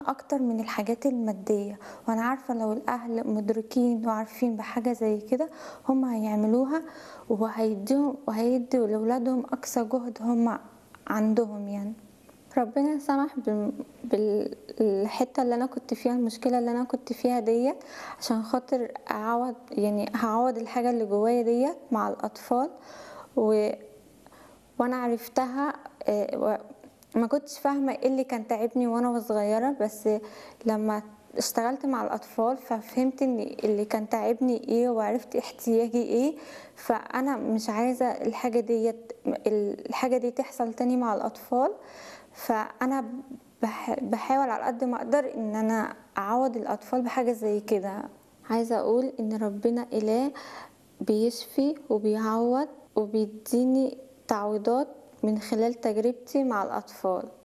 أكتر من الحاجات المادية وأنا عارفة لو الأهل مدركين وعارفين بحاجة زي كده هم هيعملوها وهيديهم وهيدوا لأولادهم أقصى جهد هم عندهم يعني ربنا سمح بال- بالحتة اللي أنا كنت فيها المشكلة اللي أنا كنت فيها ديت عشان خاطر أعوض يعني هعوض الحاجة اللي جوايا ديت مع الأطفال و... وانا عرفتها آه، و- ما كنتش فاهمة ايه اللي كان تعبني وانا صغيرة بس لما اشتغلت مع الأطفال ففهمت ان اللي كان تعبني ايه وعرفت احتياجي ايه فأنا مش عايزة الحاجة ديت الحاجة دي تحصل تاني مع الأطفال فأنا بح- بحاول على قد ما أقدر إن أنا أعوض الأطفال بحاجة زي كده عايزة أقول إن ربنا إله بيشفي وبيعوض وبيديني تعويضات من خلال تجربتي مع الأطفال